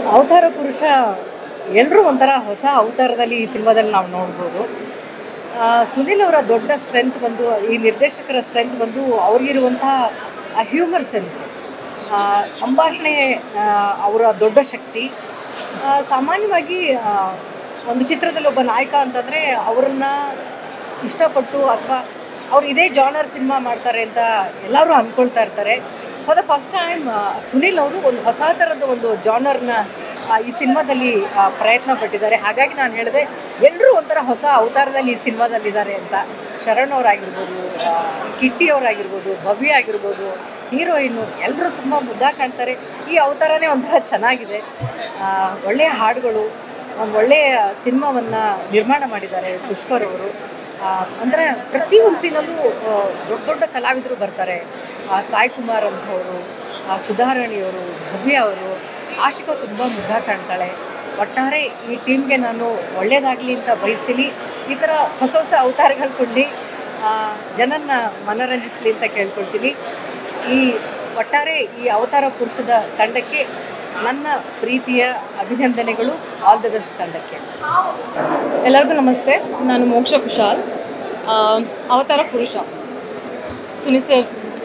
ಅವತಾರ ಪುರುಷ ಎಲ್ಲರೂ ಒಂಥರ ಹೊಸ ಅವತಾರದಲ್ಲಿ ಈ ಸಿನಿಮಾದಲ್ಲಿ ನಾವು ನೋಡ್ಬೋದು ಆ, ಸುನಿಲ್ ಅವರ ದೊಡ್ಡ ಸ್ಟ್ರೆಂತ್ ಬಂದು ಈ ನಿರ್ದೇಶಕರ ಸ್ಟ್ರೆಂತ್ ಬಂದು ಅವ್ರಿಗಿರುವಂತಹ ಹ್ಯೂಮರ್ ಸೆನ್ಸು ಸಂಭಾಷಣೆ ಆ, ಅವರ ದೊಡ್ಡ ಶಕ್ತಿ ಆ, ಸಾಮಾನ್ಯವಾಗಿ ಆ, ಒಂದು ಚಿತ್ರದಲ್ಲಿ ಒಬ್ಬ ನಾಯಕ ಅಂತಂದರೆ ಅವರನ್ನ ಇಷ್ಟಪಟ್ಟು ಅಥವಾ ಅವ್ರು ಇದೇ ಜಾನರ್ ಸಿನಿಮಾ ಮಾಡ್ತಾರೆ ಅಂತ ಎಲ್ಲರೂ ಅಂದ್ಕೊಳ್ತಾ ಇರ್ತಾರೆ for the first time Sunil ಅವರು ಒಂದು ಹೊಸ ಥರದ ಒಂದು ಜಾನರ್ನ ಈ ಸಿನಿಮಾದಲ್ಲಿ ಆ, ಪ್ರಯತ್ನ ಪಟ್ಟಿದ್ದಾರೆ ಹಾಗಾಗಿ ನಾನು ಹೇಳಿದೆ ಎಲ್ಲರೂ ಒಂಥರ ಹೊಸ ಅವತಾರದಲ್ಲಿ ಈ ಸಿನಿಮಾದಲ್ಲಿದ್ದಾರೆ ಅಂತ ಶರಣ್ ಅವರಾಗಿರ್ಬೋದು ಆ, ಕಿಟ್ಟಿ ಅವರಾಗಿರ್ಬೋದು ಭವ್ಯ ಆಗಿರ್ಬೋದು ಹೀರೋಯಿನ್ನು ಎಲ್ಲರೂ ತುಂಬ ಮುದ್ದಾಗಿ ಕಾಣ್ತಾರೆ ಈ ಅವತಾರನೇ ಒಂಥರ ಚೆನ್ನಾಗಿದೆ ಆ, ಒಳ್ಳೆಯ ಹಾಡುಗಳು ಒಂದು ಒಳ್ಳೆಯ ಸಿನಿಮಾವನ್ನು ನಿರ್ಮಾಣ ಮಾಡಿದ್ದಾರೆ ಪುಷ್ಕರ್ ಅವರು ಆ, ಅಂದರೆ ಪ್ರತಿ ಒಂದು ಸೀನಲ್ಲೂ ಆ, ದೊಡ್ಡ ದೊಡ್ಡ ಕಲಾವಿದರು ಬರ್ತಾರೆ ಆ, ಸಾಯಿ ಕುಮಾರ್ ಅಂಥವರು ಆ, ಸುಧಾರಾಣಿಯವರು ಭವ್ಯ ಅವರು ಆಶಿಕಾ ತುಂಬ ಮುದ್ದಾಗಿ ಕಾಣ್ತಾಳೆ ಒಟ್ಟಾರೆ ಈ ಟೀಮ್ಗೆ ನಾನು ಒಳ್ಳೇದಾಗಲಿ ಅಂತ ಬಯಸ್ತೀನಿ ಈ ಥರ ಹೊಸ ಹೊಸ ಅವತಾರಗಳು ಕೊಡಲಿ ಜನನ್ನ ಮನರಂಜಿಸ್ಲಿ ಅಂತ ಕೇಳ್ಕೊಳ್ತೀನಿ ಈ ಒಟ್ಟಾರೆ ಈ ಅವತಾರ ಪುರುಷದ ತಂಡಕ್ಕೆ ನನ್ನ ಪ್ರೀತಿಯ ಅಭಿನಂದನೆಗಳು ಆಲ್ ದ ಬೆಸ್ಟ್ ತಂಡಕ್ಕೆ ಎಲ್ಲರಿಗೂ ನಮಸ್ತೆ ನಾನು ಮೋಕ್ಷ ಕುಶಾಲ್ ಆ, Avatara Purusha Suni sir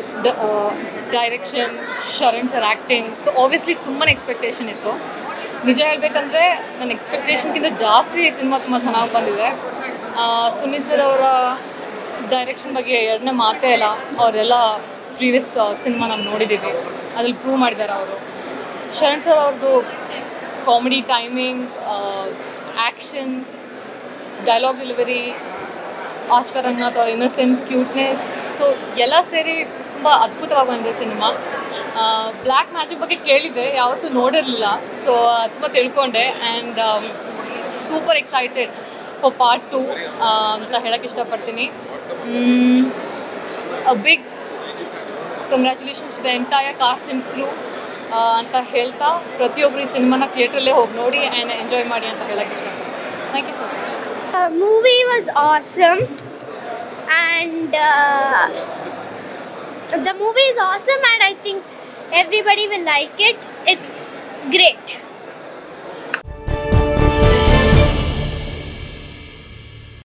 direction Sharan sir acting so obviously ತುಂಬಾ ಎಕ್ಸ್ಪೆಕ್ಟೇಷನ್ ಇತ್ತು ನಿಜ ಹೇಳಬೇಕಂದ್ರೆ ನನ್ನ ಎಕ್ಸ್ಪೆಕ್ಟೇಷನ್ಗಿಂತ ಜಾಸ್ತಿ ಈ ಸಿನಿಮಾ ತುಂಬ ಚೆನ್ನಾಗಿ ಬಂದಿದೆ ಆ, ಸುನಿ ಸರ್ ಅವರ ಡೈರೆಕ್ಷನ್ ಬಗ್ಗೆ ಎರಡನೇ ಮಾತೇ ಇಲ್ಲ ಅವರೆಲ್ಲ ಪ್ರೀವಿಯಸ್ ಸಿನಿಮಾ ನಾವು ನೋಡಿದ್ದೀವಿ ಅದ್ರಲ್ಲಿ ಪ್ರೂವ್ ಮಾಡಿದ್ದಾರೆ ಅವರು ಶರಣ್ ಸರ್ ಅವ್ರದ್ದು comedy timing action dialogue delivery Ashika Ranganath ಅವ್ರ ಇನ್ನಸೆನ್ಸ್ ಕ್ಯೂಟ್ನೆಸ್ ಸೊ ಎಲ್ಲ ಸೇರಿ ತುಂಬ ಅದ್ಭುತವಾಗಿ ಬಂದಿದೆ ಸಿನಿಮಾ ಬ್ಲ್ಯಾಕ್ ಮ್ಯಾಜಿಕ್ ಬಗ್ಗೆ ಕೇಳಿದ್ದೆ ಯಾವತ್ತೂ ನೋಡಿರಲಿಲ್ಲ ಸೊ ತುಂಬ ತಿಳ್ಕೊಂಡೆ and super excited for part two ಅಂತ ಹೇಳಕ್ಕೆ ಇಷ್ಟಪಡ್ತೀನಿ big congratulations to the entire cast and crew ಅಂತ ಹೇಳ್ತಾ ಪ್ರತಿಯೊಬ್ಬರು ಈ ಸಿನಿಮಾನ ಥಿಯೇಟ್ರಲ್ಲೇ ಹೋಗಿ ನೋಡಿ ಆ್ಯಂಡ್ ಎಂಜಾಯ್ ಮಾಡಿ ಅಂತ ಹೇಳಕ್ಕೆ ಇಷ್ಟಪಡ್ತೀನಿ thank you so much The movie was awesome, and uh, the movie is awesome, and I think everybody will like it. It's great.